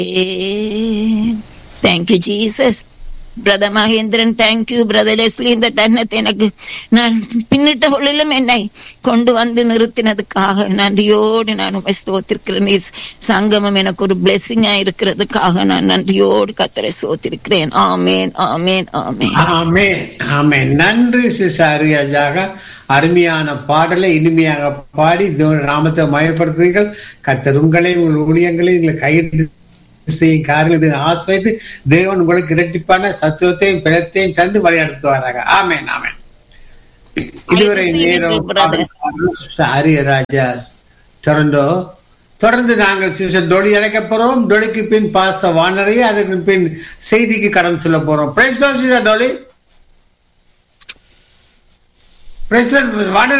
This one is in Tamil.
thank you Jesus brother Mahendran thank you brother Leslie இந்த தருணத்தை எனக்கு நான் பின்னிட்ட பொழுதிலும் என்னை கொண்டு வந்து நிறுத்தினதுக்காக நன்றியோடு நான் உண்மை ஸ்தோத்திருக்கிறேன் நீ சங்கமம் எனக்கு ஒரு பிளெஸிங்கா இருக்கிறதுக்காக நான் நன்றியோடு கத்தரை ஸ்தோத்திருக்கிறேன் ஆமேன் ஆமேன் ஆமேன் ஆமே ஆமே நன்றி சிசாரியாஜாக அருமையான பாடலை இனிமையாக பாடி தேவனுடைய நாமத்தை மயப்படுத்துங்கள் கத்தர் உங்களை உங்கள் ஊழியங்களை உங்களை கையெழுத்து செய்யும் காரியத்தை ஆசிரியத்து தேவன் உங்களுக்கு இரட்டிப்பான சத்துவத்தையும் பிழத்தையும் தந்து வழிநடத்துவாராக ஆமேன் ஆமேன் இதுவரை நேரம் ஆரியராஜா டொரண்டோ தொடர்ந்து நாங்கள் சிஸ்டர் டொலி அழைக்க போறோம் டொலிக்கு பின் பாஸ்ட வானரை அதுக்கு பின் செய்திக்கு கடன் சொல்ல போறோம் பிரைஸ் சிஸ்டர் டொலி பிரைஸ் வானரை